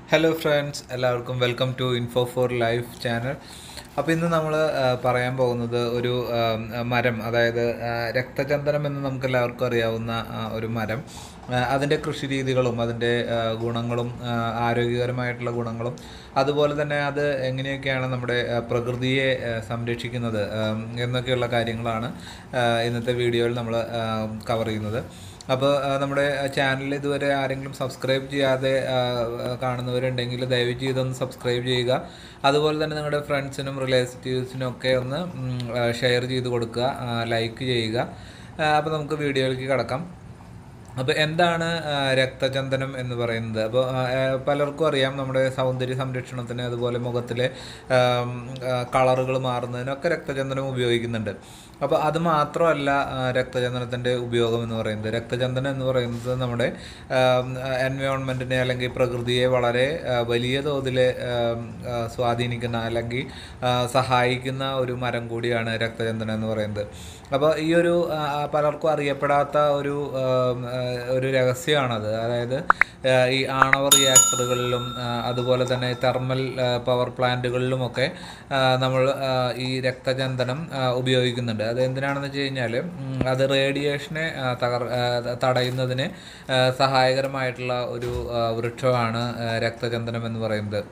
hello friends എല്ലാവർക്കും welcome to info for life channel അപ്പോൾ ഇന്ന് നമ്മൾ പറയാൻ പോകുന്നത് ഒരു ആ, മരം അതായത് ആ, രക്തചന്ദനം എന്ന് നമുക്ക് എല്ലാവർക്കും അറിയാവുന്ന ആ, ഒരു മരം ആ, അതിൻ്റെ കൃഷി രീതികളും അതിൻ്റെ ആ, ഗുണങ്ങളും ആ, ആരോഗ്യകരമായിട്ടുള്ള ഗുണങ്ങളും അതുപോലെ തന്നെ അത് എങ്ങനെയൊക്കെയാണ് നമ്മുടെ ആ, പ്രകൃതിയെ ആ, സംരക്ഷിക്കുന്നത് ആ, എന്നൊക്കെയുള്ള കാര്യങ്ങളാണ് ആ, ഇന്നത്തെ വീഡിയോയിൽ നമ്മൾ കവർ ചെയ്യുന്നത് അപ്പോൾ നമ്മുടെ ചാനൽ ഇതുവരെ ആരെങ്കിലും സബ്സ്ക്രൈബ് ചെയ്യാതെ ആ, ആ, കാണുന്നവരുണ്ടെങ്കിൽ ദയവ് ചെയ്തൊന്ന് സബ്സ്ക്രൈബ് ചെയ്യുക അതുപോലെ തന്നെ നിങ്ങളുടെ ഫ്രണ്ട്സിനും റിലേറ്റീവ്സിനും ഒക്കെ ഒന്ന് ഷെയർ ചെയ്ത് കൊടുക്കുക ലൈക്ക് ചെയ്യുക അപ്പോൾ നമുക്ക് വീഡിയോയിലേക്ക് കടക്കാം അപ്പോൾ എന്താണ് ആ, രക്തചന്ദനം എന്ന് പറയുന്നത് അപ്പോൾ പലർക്കും അറിയാം നമ്മുടെ സൗന്ദര്യ സംരക്ഷണത്തിന് അതുപോലെ മുഖത്തിലെ കളറുകൾ മാറുന്നതിനൊക്കെ രക്തചന്ദനം ഉപയോഗിക്കുന്നുണ്ട് അപ്പോൾ അത് മാത്രമല്ല ആ, രക്തചന്ദനത്തിൻ്റെ ഉപയോഗം എന്ന് പറയുന്നത് രക്തചന്ദനം എന്ന് പറയുന്നത് നമ്മുടെ എൻവയോൺമെൻറ്റിനെ അല്ലെങ്കിൽ പ്രകൃതിയെ വളരെ ആ, വലിയ തോതിൽ സ്വാധീനിക്കുന്ന അല്ലെങ്കിൽ ആ, സഹായിക്കുന്ന ഒരു മരം കൂടിയാണ് രക്തചന്ദനം എന്ന് പറയുന്നത് അപ്പോൾ ഈ ഒരു ആ, പലർക്കും അറിയപ്പെടാത്ത ഒരു ആ, ആ, ഒരു രഹസ്യമാണത് അതായത് ആ, ഈ ആണവ റിയാക്ടറുകളിലും ആ, അതുപോലെ തന്നെ തെർമൽ ആ, പവർ പ്ലാന്റുകളിലുമൊക്കെ ആ, നമ്മൾ ആ, ഈ രക്തചന്ദനം ആ, ഉപയോഗിക്കുന്നുണ്ട് അത് എന്തിനാണെന്ന് വെച്ച് കഴിഞ്ഞാൽ അത് റേഡിയേഷനെ ആ, തകർ ആ, തടയുന്നതിന് ആ, സഹായകരമായിട്ടുള്ള ഒരു ആ, വൃക്ഷമാണ് ആ, രക്തചന്ദനം എന്ന് പറയുന്നത്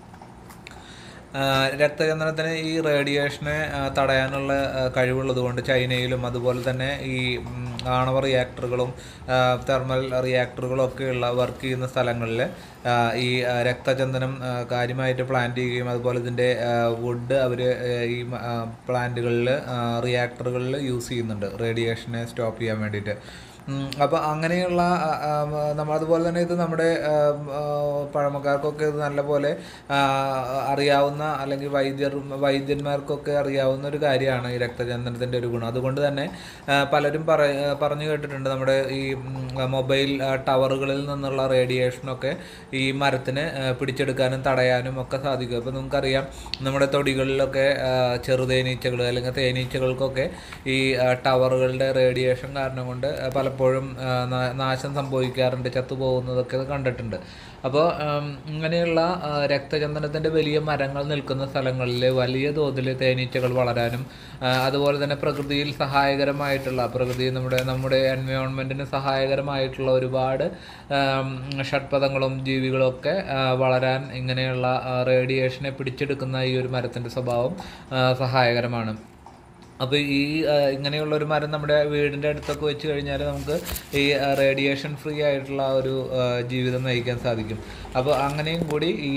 ആ, രക്തചന്ദനത്തിന് ഈ റേഡിയേഷനെ ആ, തടയാനുള്ള ആ, കഴിവുള്ളത് കൊണ്ട് ചൈനയിലും അതുപോലെ തന്നെ ഈ ഉം, ആണവ റിയാക്ടറുകളും ആ, തെർമൽ റിയാക്ടറുകളും ഒക്കെയുള്ള വർക്ക് ചെയ്യുന്ന സ്ഥലങ്ങളിൽ ആ, ഈ ആ, രക്തചന്ദനം ആ, കാര്യമായിട്ട് പ്ലാന്റ് ചെയ്യുകയും അതുപോലെ ഇതിൻ്റെ വുഡ് അവർ ഈ പ്ലാന്റുകളിൽ റിയാക്ടറുകളിൽ യൂസ് ചെയ്യുന്നുണ്ട് റേഡിയേഷനെ സ്റ്റോപ്പ് ചെയ്യാൻ വേണ്ടിയിട്ട് അപ്പോൾ അങ്ങനെയുള്ള ആ, ആ, നമ്മൾ അതുപോലെ തന്നെ ഇത് നമ്മുടെ ആ, ആ, പഴമക്കാർക്കൊക്കെ ഇത് നല്ലപോലെ ആ, അറിയാവുന്ന അല്ലെങ്കിൽ വൈദ്യർ വൈദ്യന്മാർക്കൊക്കെ അറിയാവുന്ന ഒരു കാര്യമാണ് ഈ രക്തചന്ദനത്തിൻ്റെ ഒരു ഗുണം അതുകൊണ്ട് തന്നെ ആ, പലരും പറ പറഞ്ഞു കേട്ടിട്ടുണ്ട് നമ്മുടെ ഈ ഉം, മൊബൈൽ ആ, ടവറുകളിൽ നിന്നുള്ള റേഡിയേഷനൊക്കെ ഈ മരത്തിന് ആ, പിടിച്ചെടുക്കാനും തടയാനും ഒക്കെ സാധിക്കും അപ്പോൾ നമുക്കറിയാം നമ്മുടെ തൊടികളിലൊക്കെ ആ, ചെറുതേനീച്ചകൾ അല്ലെങ്കിൽ തേനീച്ചകൾക്കൊക്കെ ഈ ആ, ടവറുകളുടെ റേഡിയേഷൻ കാരണം കൊണ്ട് ആ, പലപ്പോഴും ആ, നാ- നാശം സംഭവിക്കാറുണ്ട് ചത്തുപോകുന്നതൊക്കെ കണ്ടിട്ടുണ്ട് അപ്പോൾ ഉം, ഇങ്ങനെയുള്ള ആ, രക്തചന്ദനത്തിൻ്റെ വലിയ മരങ്ങൾ നിൽക്കുന്ന സ്ഥലങ്ങളിൽ വലിയ തോതിൽ തേനീച്ചകൾ വളരാനും ആ, അതുപോലെ തന്നെ പ്രകൃതിയിൽ സഹായകരമായിട്ടുള്ള പ്രകൃതി നമ്മുടെ നമ്മുടെ എൻവയോൺമെൻറ്റിന് സഹായകരമായിട്ടുള്ള ഒരുപാട് ആം, ഷഡ്പദങ്ങളും ജീവികളും ഒക്കെ ആ, വളരാൻ ഇങ്ങനെയുള്ള ആ, റേഡിയേഷനെ പിടിച്ചെടുക്കുന്ന ഈ ഒരു മരത്തിൻ്റെ സ്വഭാവം ആ, സഹായകരമാണ് അപ്പോൾ ഈ ആ, ഇങ്ങനെയുള്ള ഒരു മരം നമ്മുടെ വീടിൻ്റെ അടുത്തൊക്കെ വെച്ച് കഴിഞ്ഞാൽ നമുക്ക് ഈ റേഡിയേഷൻ ഫ്രീ ആയിട്ടുള്ള ഒരു ആ, ജീവിതം നയിക്കാൻ സാധിക്കും അപ്പോൾ അങ്ങനെയും കൂടി ഈ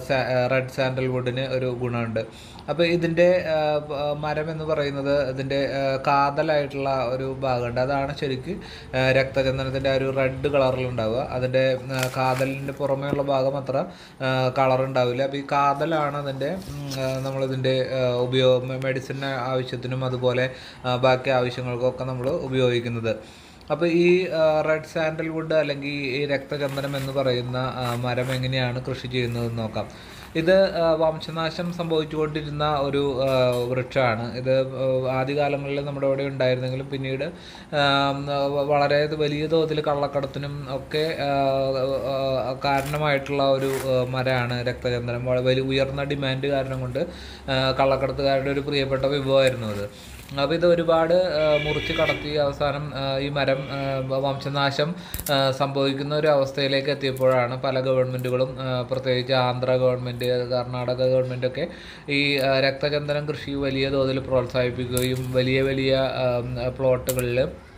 റെഡ് സാൻഡൽ വുഡിന് ഒരു ഗുണമുണ്ട് അപ്പോൾ ഇതിൻ്റെ ആ, പ- ആ, മരം എന്ന് പറയുന്നത് ഇതിൻ്റെ ആ, കാതലായിട്ടുള്ള ഒരു ഭാഗമുണ്ട് അതാണ് ശരിക്ക് ആ, രക്തചന്ദനത്തിൻ്റെ ആ ഒരു റെഡ് കളറിലുണ്ടാവുക അതിൻ്റെ ആ, കാതലിൻ്റെ പുറമേയുള്ള ഭാഗം അത്ര കളർ ഉണ്ടാവില്ല അപ്പോൾ ഈ കാതലാണ് അതിൻ്റെ ഉം, ആ, നമ്മളിതിൻ്റെ ആ, ഉപയോഗം മെഡിസിൻ ആവശ്യത്തിനും അതുപോലെ ആ, ബാക്കി ആവശ്യങ്ങൾക്കൊക്കെ നമ്മൾ ഉപയോഗിക്കുന്നത് അപ്പോൾ ഈ റെഡ് സാൻഡൽ വുഡ് അല്ലെങ്കിൽ ഈ രക്തചന്ദനം എന്ന് പറയുന്ന ആ, മരം എങ്ങനെയാണ് കൃഷി ചെയ്യുന്നതെന്ന് നോക്കാം ഇത് ആ, വംശനാശം സംഭവിച്ചുകൊണ്ടിരുന്ന ഒരു ആ, വൃക്ഷമാണ് ഇത് ആ, ആദ്യകാലങ്ങളിൽ നമ്മുടെ ഇവിടെ ഉണ്ടായിരുന്നെങ്കിലും പിന്നീട് ആം, വ- വളരെ വലിയ തോതിൽ കള്ളക്കടത്തിനും ഒക്കെ ആ, ആ, കാരണമായിട്ടുള്ള ഒരു ആ, മരമാണ് രക്തചന്ദനം വളരെ വലിയ ഉയർന്ന ഡിമാൻഡ് കാരണം കൊണ്ട് ആ, കള്ളക്കടത്തുകാരുടെ ഒരു പ്രിയപ്പെട്ട വിഭവമായിരുന്നു അത് അപ്പോൾ ഇത് ഒരുപാട് ആ, മുറിച്ച് കടത്തി അവസാനം ആ, ഈ മരം ആ, വംശനാശം ആ, സംഭവിക്കുന്ന ഒരു അവസ്ഥയിലേക്ക് എത്തിയപ്പോഴാണ് പല ഗവൺമെൻറ്റുകളും ആ, പ്രത്യേകിച്ച് ആന്ധ്ര ഗവൺമെൻറ് കർണാടക ഗവൺമെൻറ് ഒക്കെ ഈ ആ, രക്തചന്ദനം കൃഷി വലിയ തോതിൽ പ്രോത്സാഹിപ്പിക്കുകയും വലിയ വലിയ പ്ലോട്ടുകളിൽ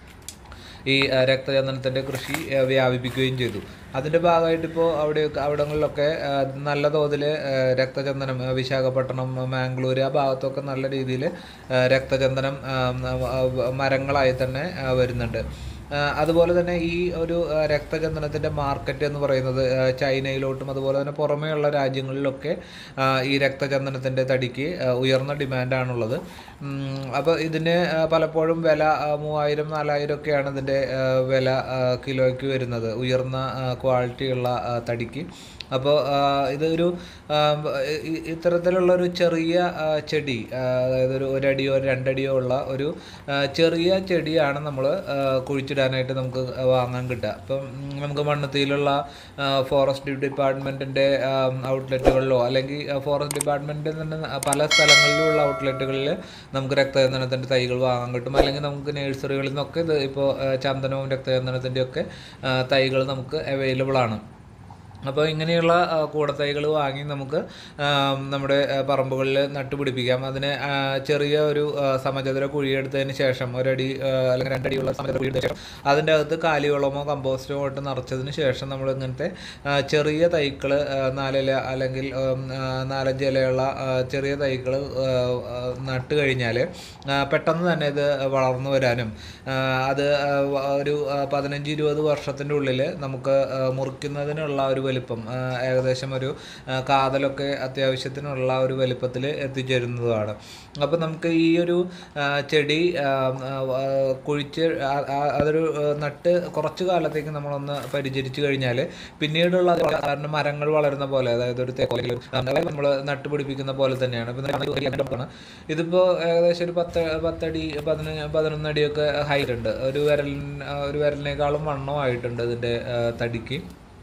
ഈ ആ, രക്തചന്ദനത്തിൻ്റെ കൃഷി ആ, വ്യാപിപ്പിക്കുകയും ചെയ്തു അതിൻ്റെ ഭാഗമായിട്ട് ഇപ്പോൾ അവിടെ അവിടങ്ങളിലൊക്കെ ആ, നല്ല തോതിൽ രക്തചന്ദനം ആ, വിശാഖപട്ടണം മാംഗ്ലൂർ ആ ഭാഗത്തൊക്കെ നല്ല രീതിയിൽ രക്തചന്ദനം ആ, ആ, മരങ്ങളായി തന്നെ ആ, വരുന്നുണ്ട് ആ, അതുപോലെ തന്നെ ഈ ഒരു ആ, രക്തചന്ദനത്തിൻ്റെ മാർക്കറ്റ് എന്ന് പറയുന്നത് ആ, ചൈനയിലോട്ടും അതുപോലെ തന്നെ പുറമേയുള്ള രാജ്യങ്ങളിലൊക്കെ ആ, ഈ രക്തചന്ദനത്തിൻ്റെ തടിക്ക് ആ, ഉയർന്ന ഡിമാൻഡാണുള്ളത് അപ്പോൾ ഇതിന് ആ, പലപ്പോഴും വില ആ, മൂവായിരം നാലായിരം ഒക്കെയാണ് ഇതിൻ്റെ ആ, വില ആ, കിലോയ്ക്ക് വരുന്നത് ഉയർന്ന ക്വാളിറ്റിയുള്ള തടിക്ക് അപ്പോൾ ഇതൊരു ആ, ഇ- ഇത്തരത്തിലുള്ള ഒരു ചെറിയ ആ, ചെടി ആ, അതായത് ഒരു ഒരടിയോ രണ്ടടിയോ ഉള്ള ഒരു ആ, ചെറിയ ചെടിയാണ് നമ്മൾ കുഴിച്ചിടാനായിട്ട് നമുക്ക് വാങ്ങാൻ കിട്ടുക അപ്പം ഉം, നമുക്ക് മണ്ണത്തിയിലുള്ള ഫോറസ്റ്റ് ഡിപ്പാർട്ട്മെൻറ്റിൻ്റെ ഔട്ട്ലെറ്റുകളിലോ അല്ലെങ്കിൽ ഫോറസ്റ്റ് ഡിപ്പാർട്ട്മെൻറ്റിൽ തന്നെ പല സ്ഥലങ്ങളിലുള്ള ഔട്ട്ലെറ്റുകളിൽ നമുക്ക് രക്തചന്ദനത്തിൻ്റെ തൈകൾ വാങ്ങാൻ കിട്ടും അല്ലെങ്കിൽ നമുക്ക് നഴ്സറികളിൽ നിന്നൊക്കെ ഇത് ഇപ്പോൾ ചന്ദനവും രക്തചന്ദനത്തിൻ്റെയും ഒക്കെ തൈകൾ നമുക്ക് അവൈലബിൾ ആണ് അപ്പോൾ ഇങ്ങനെയുള്ള ആ, കൂടത്തൈകൾ വാങ്ങി നമുക്ക് ആ, നമ്മുടെ ആ, പറമ്പുകളിൽ നട്ടുപിടിപ്പിക്കാം അതിന് ആ, ചെറിയ ഒരു ആ, സമചതുര കുഴിയെടുത്തതിന് ശേഷം ഒരടി ആ, അല്ലെങ്കിൽ രണ്ടടിയുള്ള സമചതുര കുഴിയെടുത്ത ശേഷം അതിൻ്റെ അകത്ത് കാലിവളമോ കമ്പോസ്റ്റോ ഇട്ട് നിറച്ചതിന് ശേഷം നമ്മൾ ഇങ്ങനത്തെ ആ, ചെറിയ തൈകൾ നാലില അല്ലെങ്കിൽ ഉം, ആ, നാലഞ്ച് ഇലയുള്ള ആ, ചെറിയ തൈകൾ നട്ട് കഴിഞ്ഞാൽ പെട്ടെന്ന് തന്നെ ഇത് വളർന്നു വരാനും ആ, അത് ആ, വ- ഒരു ആ, പതിനഞ്ച് ഇരുപത് വർഷത്തിൻ്റെ ഉള്ളിൽ നമുക്ക് ആ, മുറിക്കുന്നതിനുള്ള ഒരു വലിപ്പം ആ, ഏകദേശം ഒരു ആ, കാതലൊക്കെ അത്യാവശ്യത്തിനുള്ള ഒരു വലിപ്പത്തിൽ എത്തിച്ചേരുന്നതാണ് അപ്പോൾ നമുക്ക് ഈ ഒരു ആ, ചെടി ആ, ആ, ആ, കുഴിച്ച് ആ- ആ- അതൊരു ആ, നട്ട് കുറച്ച് കാലത്തേക്ക് നമ്മളൊന്ന് പരിചരിച്ചു കഴിഞ്ഞാൽ പിന്നീടുള്ള അത് സാധാരണ മരങ്ങൾ വളരുന്ന പോലെ അതായത് ഒരു തേക്കോലെങ്കിൽ നമ്മൾ നട്ടുപിടിപ്പിക്കുന്ന പോലെ തന്നെയാണ് ഇപ്പം ഇതിപ്പോൾ ഏകദേശം ഒരു പത്ത് പത്തടി പതിനൊന്ന് പതിനൊന്നടിയൊക്കെ ഹൈറ്റ് ഉണ്ട് ഒരു വിരലിന് ഒരു വിരലിനേക്കാളും വണ്ണമായിട്ടുണ്ട് ഇതിൻ്റെ ആ, തടിക്ക്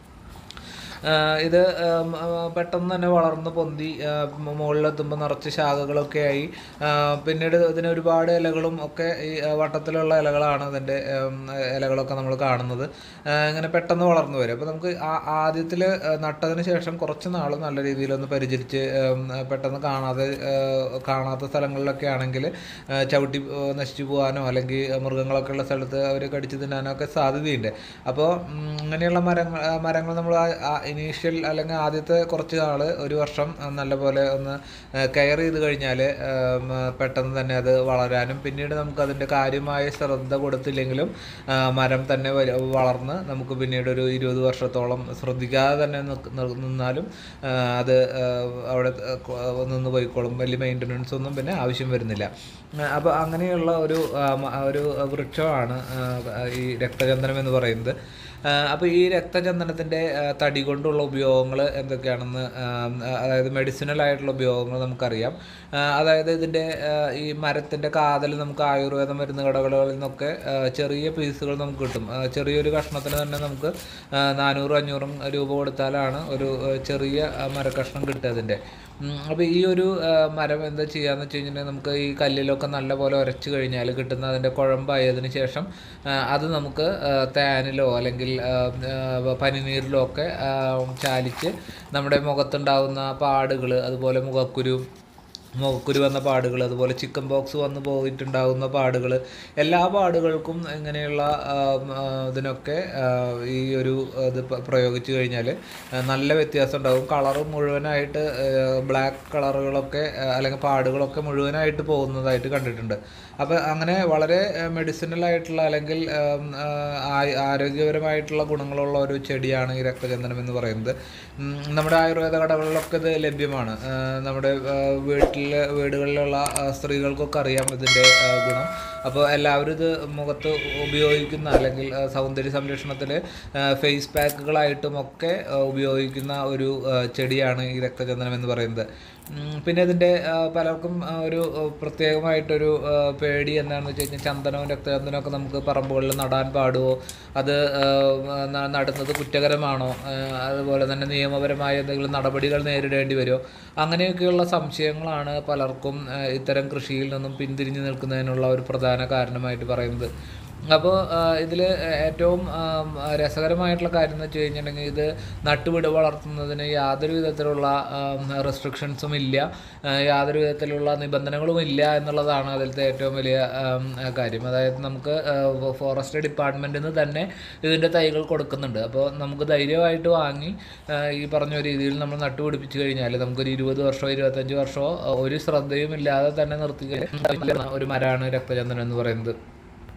ആ, ഇത് ഉം, ആ, പെട്ടെന്ന് തന്നെ വളർന്ന് പൊന്തി ആ, മ- മുകളിലെത്തുമ്പോൾ നിറച്ച് ശാഖകളൊക്കെ ആയി ആ, പിന്നീട് ഇതിന് ഒരുപാട് ഇലകളും ഒക്കെ ഈ ആ, വട്ടത്തിലുള്ള ഇലകളാണ് ഇതിൻ്റെ ഉം, ഇലകളൊക്കെ നമ്മൾ കാണുന്നത് ആ, ഇങ്ങനെ പെട്ടെന്ന് വളർന്നു വരും അപ്പോൾ നമുക്ക് ആദ്യത്തിൽ നട്ടതിന് ശേഷം കുറച്ച് നാൾ നല്ല രീതിയിലൊന്ന് പരിചരിച്ച് ഉം, പെട്ടെന്ന് കാണാതെ ആ, കാണാത്ത സ്ഥലങ്ങളിലൊക്കെ ആണെങ്കിൽ ആ, ചവിട്ടി ആ, നശിച്ചു പോകാനോ അല്ലെങ്കിൽ മൃഗങ്ങളൊക്കെ ഉള്ള സ്ഥലത്ത് അവർ കടിച്ചു തിന്നാനോ ഒക്കെ സാധ്യതയുണ്ട് അപ്പോൾ ഉം, ഇങ്ങനെയുള്ള മരങ്ങൾ ആ, മരങ്ങൾ നമ്മൾ ഇനീഷ്യൽ അല്ലെങ്കിൽ ആദ്യത്തെ കുറച്ച് നാൾ ഒരു വർഷം ആ, നല്ലപോലെ ഒന്ന് കെയർ ചെയ്ത് കഴിഞ്ഞാൽ പെട്ടെന്ന് തന്നെ അത് വളരാനും പിന്നീട് നമുക്ക് അതിൻ്റെ കാര്യമായ ശ്രദ്ധ കൊടുത്തില്ലെങ്കിലും ആ, മരം തന്നെ വല- വളർന്ന് നമുക്ക് പിന്നീട് ഒരു ഇരുപത് വർഷത്തോളം ശ്രദ്ധിക്കാതെ തന്നെ നിക്ക് നിർ- നിന്നാലും ആ, അത് ആ, അവിടെ ആ, കൊ- നിന്ന് പോയിക്കോളും വലിയ മെയിൻ്റനൻസ് ഒന്നും പിന്നെ ആവശ്യം വരുന്നില്ല അപ്പോൾ അങ്ങനെയുള്ള ഒരു ആ, മ- ഒരു വൃക്ഷമാണ് ആ, ഈ രക്തചന്ദനം എന്ന് പറയുന്നത് അപ്പോൾ ഈ രക്തചന്ദനത്തിൻ്റെ തടി കൊണ്ടുള്ള ഉപയോഗങ്ങൾ എന്തൊക്കെയാണെന്ന് ആ, അതായത് മെഡിസിനൽ ആയിട്ടുള്ള ഉപയോഗങ്ങൾ നമുക്കറിയാം ആ, അതായത് ഇതിൻ്റെ ആ, ഈ മരത്തിൻ്റെ കാതൽ നമുക്ക് ആയുർവേദ മരുന്ന് കടകളിൽ നിന്നൊക്കെ ആ, ചെറിയ പീസുകൾ നമുക്ക് കിട്ടും ആ, ചെറിയൊരു കഷ്ണത്തിന് തന്നെ നമുക്ക് ആ, നാനൂറും അഞ്ഞൂറും രൂപ കൊടുത്താലാണ് ഒരു ആ, ചെറിയ ആ, മരക്കഷ്ണം കിട്ടുക അതിൻ്റെ അപ്പോൾ ഈ ഒരു ആ, മരം എന്താ ചെയ്യാന്ന് വെച്ച് കഴിഞ്ഞിട്ടുണ്ടെങ്കിൽ നമുക്ക് ഈ കല്ലിലൊക്കെ നല്ലപോലെ ഉരച്ച് കഴിഞ്ഞാൽ കിട്ടുന്ന അതിൻ്റെ കുഴമ്പായതിനു ശേഷം ആ, അത് നമുക്ക് ആ, തേനിലോ അല്ലെങ്കിൽ ആ, ആ, പനിനീരിലോ ഒക്കെ ആ, ചാലിച്ച് നമ്മുടെ മുഖത്തുണ്ടാവുന്ന പാടുകൾ അതുപോലെ മുഖക്കുരു മുഖക്കുരു വന്ന പാടുകൾ അതുപോലെ ചിക്കൻ ബോക്സ് വന്ന് പോയിട്ടുണ്ടാകുന്ന പാടുകൾ എല്ലാ പാടുകൾക്കും ഇങ്ങനെയുള്ള ആ, ആ, ഇതിനൊക്കെ ആ, ഈ ഒരു ഇത് പ- പ്രയോഗിച്ച് കഴിഞ്ഞാൽ നല്ല വ്യത്യാസം ഉണ്ടാകും കളറ് മുഴുവനായിട്ട് ബ്ലാക്ക് കളറുകളൊക്കെ ആ, അല്ലെങ്കിൽ പാടുകളൊക്കെ മുഴുവനായിട്ട് പോകുന്നതായിട്ട് കണ്ടിട്ടുണ്ട് അപ്പോൾ അങ്ങനെ വളരെ മെഡിസിനൽ ആയിട്ടുള്ള അല്ലെങ്കിൽ ആം, ആ, ആ- ആരോഗ്യപരമായിട്ടുള്ള ഗുണങ്ങളുള്ള ഒരു ചെടിയാണ് ഈ രക്തചന്ദനം എന്ന് പറയുന്നത് ഉം, നമ്മുടെ ആയുർവേദ കടകളിലൊക്കെ ഇത് ലഭ്യമാണ് ആ, നമ്മുടെ ആ, വീട്ടിൽ വീടുകളിലുള്ള ആ, സ്ത്രീകൾക്കൊക്കെ അറിയാം ഇതിൻ്റെ ആ, ഗുണം അപ്പോൾ എല്ലാവരും ഇത് മുഖത്ത് ഉപയോഗിക്കുന്ന അല്ലെങ്കിൽ ആ, സൗന്ദര്യ സംരക്ഷണത്തിൽ ഫേസ് പാക്കുകളായിട്ടും ഒക്കെ ആ, ഉപയോഗിക്കുന്ന ഒരു ആ, ചെടിയാണ് ഈ രക്തചന്ദനം എന്ന് പറയുന്നത് ഉം, പിന്നെ ഇതിൻ്റെ ആ, പലർക്കും ആ, ഒരു ആ, പ്രത്യേകമായിട്ടൊരു ആ, പേടി എന്താണെന്ന് വെച്ച് കഴിഞ്ഞാൽ ചന്ദനവും രക്തചന്ദനവും ഒക്കെ നമുക്ക് പറമ്പുകളിൽ നടാൻ പാടുമോ അത് ആ, ന- നടുന്നത് കുറ്റകരമാണോ ആ, അതുപോലെ തന്നെ നിയമപരമായ എന്തെങ്കിലും നടപടികൾ നേരിടേണ്ടി വരുമോ അങ്ങനെയൊക്കെയുള്ള സംശയങ്ങളാണ് പലർക്കും ആ, ഇത്തരം കൃഷിയിൽ നിന്നും പിന്തിരിഞ്ഞു നിൽക്കുന്നതിനുള്ള ഒരു പ്രധാന കാരണമായിട്ട് പറയുന്നത് അപ്പോൾ ഇതിൽ ഏറ്റവും ആം, രസകരമായിട്ടുള്ള കാര്യം എന്ന് വെച്ച് കഴിഞ്ഞിട്ടുണ്ടെങ്കിൽ ഇത് നട്ടുപിടി വളർത്തുന്നതിന് യാതൊരു വിധത്തിലുള്ള റെസ്ട്രിക്ഷൻസും ഇല്ല ആ, യാതൊരു വിധത്തിലുള്ള നിബന്ധനകളും ഇല്ല എന്നുള്ളതാണ് അതിലത്തെ ഏറ്റവും വലിയ ആം, കാര്യം അതായത് നമുക്ക് ഫോറസ്റ്റ് ഡിപ്പാർട്ട്മെൻറ്റിൽ നിന്ന് തന്നെ ഇതിൻ്റെ തൈകൾ കൊടുക്കുന്നുണ്ട് അപ്പോൾ നമുക്ക് ധൈര്യമായിട്ട് വാങ്ങി ആ, ഈ പറഞ്ഞ രീതിയിൽ നമ്മൾ നട്ടുപിടിപ്പിച്ച് കഴിഞ്ഞാൽ നമുക്കൊരു ഇരുപത് വർഷമോ ഇരുപത്തഞ്ച് വർഷമോ ആ, ഒരു ശ്രദ്ധയും ഇല്ലാതെ തന്നെ നിർത്തി കഴിഞ്ഞാൽ ഒരു മരമാണ് രക്തചന്ദനം എന്ന് പറയുന്നത്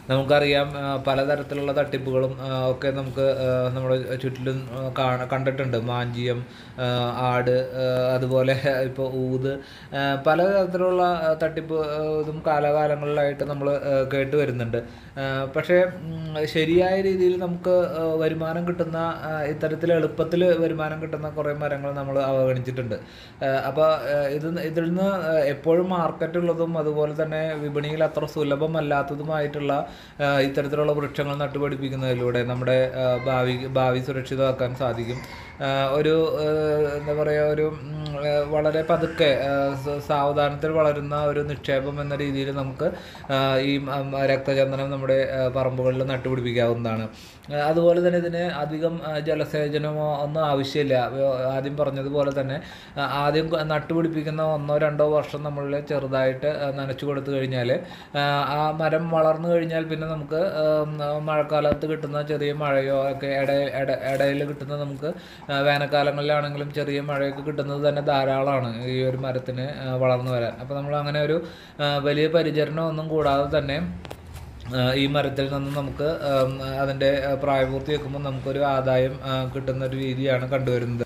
നമുക്കറിയാം ആ, പലതരത്തിലുള്ള തട്ടിപ്പുകളും ആ, ഒക്കെ നമുക്ക് ആ, നമ്മുടെ ചുറ്റിലും ആ, കാണ കണ്ടിട്ടുണ്ട് മാഞ്ചിയം ആ, ആട് ആ, അതുപോലെ ഇപ്പോൾ ഊത് ആ, പലതരത്തിലുള്ള ആ, തട്ടിപ്പ് ആ, ഇതും കാലാകാലങ്ങളിലായിട്ട് നമ്മൾ കേട്ട് വരുന്നുണ്ട് ആ, പക്ഷേ ഉം, ശരിയായ രീതിയിൽ നമുക്ക് ആ, വരുമാനം കിട്ടുന്ന ആ, ഇത്തരത്തിൽ എളുപ്പത്തിൽ വരുമാനം കിട്ടുന്ന കുറേ മരങ്ങൾ നമ്മൾ അവഗണിച്ചിട്ടുണ്ട് അപ്പോൾ ഇത് ഇതിൽ നിന്ന് ആ, എപ്പോഴും മാർക്കറ്റ് ഉള്ളതും അതുപോലെ തന്നെ വിപണിയിൽ അത്ര സുലഭമല്ലാത്തതുമായിട്ടുള്ള ആ, ഇത്തരത്തിലുള്ള വൃക്ഷങ്ങൾ നട്ടുപിടിപ്പിക്കുന്നതിലൂടെ നമ്മുടെ ആ, ഭാവി ഭാവി സുരക്ഷിതമാക്കാൻ സാധിക്കും ആ, ഒരു ആ, എന്താ പറയുക ഒരു ഉം, ആ, വളരെ പതുക്കെ ആ, സ- സാവധാനത്തിൽ വളരുന്ന ഒരു നിക്ഷേപം എന്ന രീതിയിൽ നമുക്ക് ആ, ഈ മ- മ- രക്തചന്ദനം നമ്മുടെ ആ, പറമ്പുകളിൽ നട്ടുപിടിപ്പിക്കാവുന്നതാണ് ആ, അതുപോലെ തന്നെ ഇതിന് അധികം ആ, ജലസേചനമോ ഒന്നും ആവശ്യമില്ല വ്യോ- ആദ്യം പറഞ്ഞതുപോലെ തന്നെ ആ, ആദ്യം കൊ- നട്ടുപിടിപ്പിക്കുന്ന ഒന്നോ രണ്ടോ വർഷം നമ്മൾ ചെറുതായിട്ട് ആ, നനച്ചു കൊടുത്തു കഴിഞ്ഞാൽ ആ മരം വളർന്നു കഴിഞ്ഞാൽ പിന്നെ നമുക്ക് ആം, ആ, മഴക്കാലത്ത് കിട്ടുന്ന ചെറിയ മഴയോ ഒക്കെ ഇട ഇട ഇടയിൽ കിട്ടുന്ന നമുക്ക് ആ, വേനൽക്കാലങ്ങളിലാണെങ്കിലും ചെറിയ മഴയൊക്കെ കിട്ടുന്നത് തന്നെ ധാരാളമാണ് ഈ ഒരു മരത്തിന് ആ, വളർന്നു വരാൻ അപ്പോൾ നമ്മൾ അങ്ങനെ ഒരു ആ, വലിയ പരിചരണം ഒന്നും കൂടാതെ തന്നെ ആ, ഈ മരത്തിൽ നിന്ന് നമുക്ക് ആം, അതിൻ്റെ ആ, പ്രായപൂർത്തി വെക്കുമ്പോൾ നമുക്കൊരു ആദായം ആ, കിട്ടുന്ന ഒരു രീതിയാണ് കണ്ടുവരുന്നത്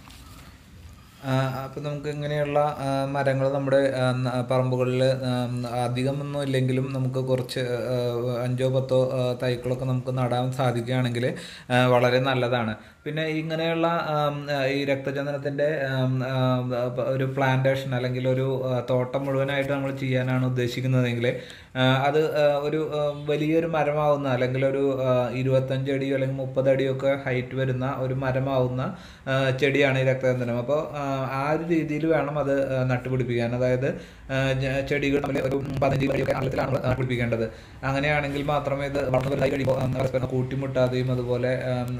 അപ്പം നമുക്ക് ഇങ്ങനെയുള്ള മരങ്ങൾ നമ്മുടെ ആ, ന- പറമ്പുകളിൽ അധികമൊന്നും ഇല്ലെങ്കിലും നമുക്ക് കുറച്ച് ആ, അഞ്ചോ പത്തോ ആ, തൈകളൊക്കെ നമുക്ക് നടാൻ സാധിക്കുകയാണെങ്കിൽ ആ, വളരെ നല്ലതാണ് പിന്നെ ഇങ്ങനെയുള്ള ആം, ആ, ഈ രക്തചന്ദനത്തിൻ്റെ ആം, ആം, പ- ഒരു പ്ലാന്റേഷൻ അല്ലെങ്കിൽ ഒരു ആ, തോട്ടം മുഴുവനായിട്ട് നമ്മൾ ചെയ്യാനാണ് ഉദ്ദേശിക്കുന്നതെങ്കിൽ ആ, അത് ആ, ഒരു ആ, വലിയൊരു മരമാവുന്ന അല്ലെങ്കിൽ ഒരു ആ, ഇരുപത്തഞ്ച് അടിയോ അല്ലെങ്കിൽ മുപ്പത് അടിയോ ഒക്കെ ഹൈറ്റ് വരുന്ന ഒരു മരമാവുന്ന ആ, ചെടിയാണ് ഈ രക്തചന്ദനം അപ്പോൾ ആ ഒരു രീതിയിൽ വേണം അത് ആ, നട്ടുപിടിപ്പിക്കാൻ അതായത് ആ, ജ- ചെടികൾ തമ്മിൽ ഒരു പതിനഞ്ച് അടിയൊക്കെ ആഴത്തിലാണ് നമ്മൾ നട്ടുപിടിപ്പിക്കേണ്ടത് അങ്ങനെയാണെങ്കിൽ മാത്രമേ ഇത് വളർന്നു വലുതായി കഴിയുമ്പോൾ ആ, പരസ്പരം കൂട്ടിമുട്ടാതെയും അതുപോലെ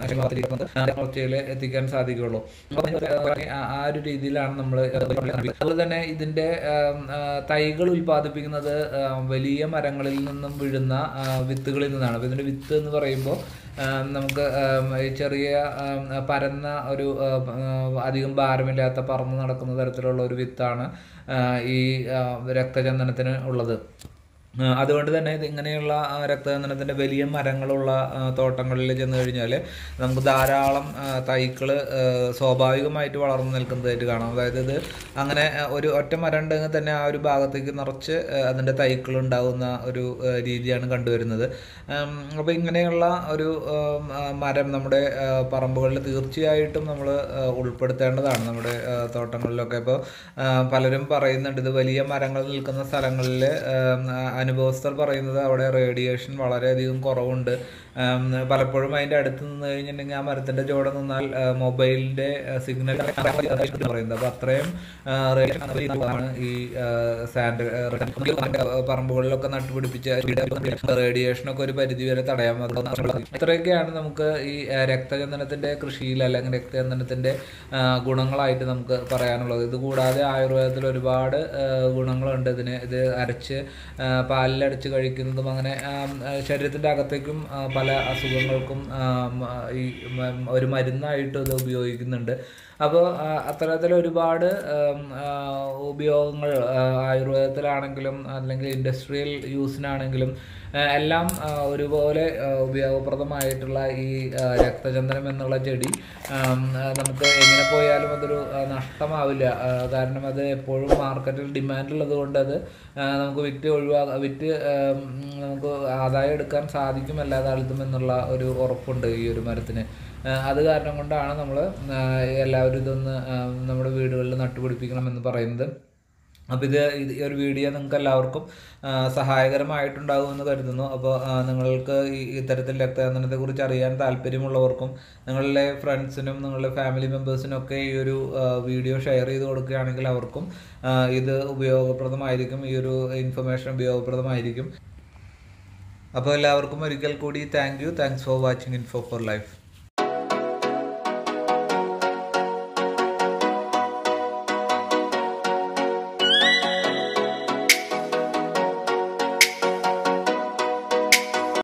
വളർച്ചയിൽ എത്തിക്കാൻ സാധിക്കുകയുള്ളൂ അപ്പോൾ ആ ആ ഒരു രീതിയിലാണ് നമ്മൾ അതുപോലെ തന്നെ ഇതിൻ്റെ ആം, ആ, തൈകൾ ഉൽപ്പാദിപ്പിക്കുന്നത് ആ, വലിയ മരങ്ങളിൽ നിന്നും വീഴുന്ന ആ, വിത്തുകളിൽ നിന്നാണ് അപ്പോൾ ഇതിൻ്റെ വിത്ത് എന്ന് പറയുമ്പോൾ ആം, നമുക്ക് ആം, ഈ ചെറിയ ആം, പരന്ന ഒരു ആ, ആ, അധികം ഭാരമില്ലാത്ത പറന്ന് നടക്കുന്ന തരത്തിലുള്ള ഒരു വിത്താണ് ആ, ഈ ആ, രക്തചന്ദനത്തിന് ഉള്ളത് ആ, അതുകൊണ്ട് തന്നെ ഇത് ഇങ്ങനെയുള്ള ആ, രക്തചന്ദനത്തിൻ്റെ വലിയ മരങ്ങളുള്ള ആ, തോട്ടങ്ങളിൽ ചെന്ന് കഴിഞ്ഞാൽ നമുക്ക് ധാരാളം തൈകൾ സ്വാഭാവികമായിട്ട് വളർന്നു നിൽക്കുന്നതായിട്ട് കാണാം അതായത് ഇത് അങ്ങനെ ആ, ഒരു ഒറ്റ മരം ഉണ്ടെങ്കിൽ തന്നെ ആ ഒരു ഭാഗത്തേക്ക് നിറച്ച് ആ, അതിൻ്റെ തൈകൾ ഉണ്ടാകുന്ന ഒരു ആ, രീതിയാണ് കണ്ടുവരുന്നത് അപ്പോൾ ഇങ്ങനെയുള്ള ഒരു ആം, ആ, മരം നമ്മുടെ ആ, പറമ്പുകളിൽ തീർച്ചയായിട്ടും നമ്മൾ ഉൾപ്പെടുത്തേണ്ടതാണ് നമ്മുടെ ആ, തോട്ടങ്ങളിലൊക്കെ ഇപ്പോൾ പലരും പറയുന്നുണ്ട് ഇത് വലിയ മരങ്ങൾ നിൽക്കുന്ന സ്ഥലങ്ങളിൽ അനുഭവസ്ഥർ പറയുന്നത് അവിടെ റേഡിയേഷൻ വളരെയധികം കുറവുണ്ട് ആം, പലപ്പോഴും അതിൻ്റെ അടുത്ത് നിന്ന് കഴിഞ്ഞിട്ടുണ്ടെങ്കിൽ ആ മരത്തിൻ്റെ ചുവടെ നിന്നാൽ മൊബൈലിൻ്റെ സിഗ്നൽ പറയുന്നത് അപ്പോൾ അത്രയും റേഡിയേഷൻ ആണ് ഈ സാൻഡ് പറമ്പുകളിലൊക്കെ നട്ടുപിടിപ്പിച്ച റേഡിയേഷനൊക്കെ ഒരു പരിധി വരെ തടയാൻ പറ്റും ഇത്രയൊക്കെയാണ് നമുക്ക് ഈ ആ, രക്തചന്ദനത്തിന്റെ കൃഷിയിൽ അല്ലെങ്കിൽ രക്തചന്ദനത്തിന്റെ ആ, ഗുണങ്ങളായിട്ട് നമുക്ക് പറയാനുള്ളത് ഇത് കൂടാതെ ആയുർവേദത്തിൽ ഒരുപാട് ആ, ഗുണങ്ങളുണ്ട് ഇതിന് ഇത് അരച്ച് ആ, പാലിലടിച്ച് കഴിക്കുന്നതും അങ്ങനെ ആ, ആ, ശരീരത്തിന്റെ അകത്തേക്കും ആ, പല അസുഖങ്ങൾക്കും ആ, മ, ഈ മ- ഒരു മരുന്നായിട്ട് ഇത് ഉപയോഗിക്കുന്നുണ്ട് അപ്പോൾ അത്തരത്തിൽ ഒരുപാട് ആം, ആ, ഉപയോഗങ്ങൾ ആ, ആയുർവേദത്തിലാണെങ്കിലും അല്ലെങ്കിൽ ഇൻഡസ്ട്രിയൽ യൂസിനാണെങ്കിലും ആ, എല്ലാം ആ, ഒരുപോലെ ആ, ഉപയോഗപ്രദമായിട്ടുള്ള ഈ ആ, രക്തചന്ദനം എന്നുള്ള ചെടി ആം, ആ, നമുക്ക് എങ്ങനെ പോയാലും അതൊരു ആ, നഷ്ടമാവില്ല ആ, കാരണം അത് എപ്പോഴും മാർക്കറ്റിൽ ഡിമാൻഡ് ഉള്ളത് കൊണ്ട് അത് ആ, നമുക്ക് വിറ്റ് ഒഴിവാ വിറ്റ് ആം, നമുക്ക് ആദായം എടുക്കാൻ സാധിക്കും എല്ലാ കാലത്തും എന്നുള്ള ഒരു ഉറപ്പുണ്ട് ഈ ഒരു മരത്തിന് ആ, അത് കാരണം കൊണ്ടാണ് നമ്മൾ എല്ലാവരും ഇതൊന്ന് ആ, നമ്മുടെ വീടുകളിൽ നട്ടുപിടിപ്പിക്കണം എന്ന് പറയുന്നത് അപ്പോൾ ഇത് ഇത് ഈ ഒരു വീഡിയോ നിങ്ങൾക്ക് എല്ലാവർക്കും ആ, സഹായകരമായിട്ടുണ്ടാകുമെന്ന് കരുതുന്നു അപ്പോൾ ആ, നിങ്ങൾക്ക് ഈ ഇത്തരത്തിൽ രക്തചന്ദനത്തെക്കുറിച്ച് അറിയാൻ താല്പര്യമുള്ളവർക്കും നിങ്ങളുടെ ഫ്രണ്ട്സിനും നിങ്ങളുടെ ഫാമിലി മെമ്പേഴ്സിനും ഒക്കെ ഈ ഒരു ആ, വീഡിയോ ഷെയർ ചെയ്ത് കൊടുക്കുകയാണെങ്കിൽ അവർക്കും ആ, ഇത് ഉപയോഗപ്രദമായിരിക്കും ഈ ഒരു ഇൻഫർമേഷൻ ഉപയോഗപ്രദമായിരിക്കും അപ്പോൾ എല്ലാവർക്കും ഒരിക്കൽ കൂടി thank you thanks for watching info for life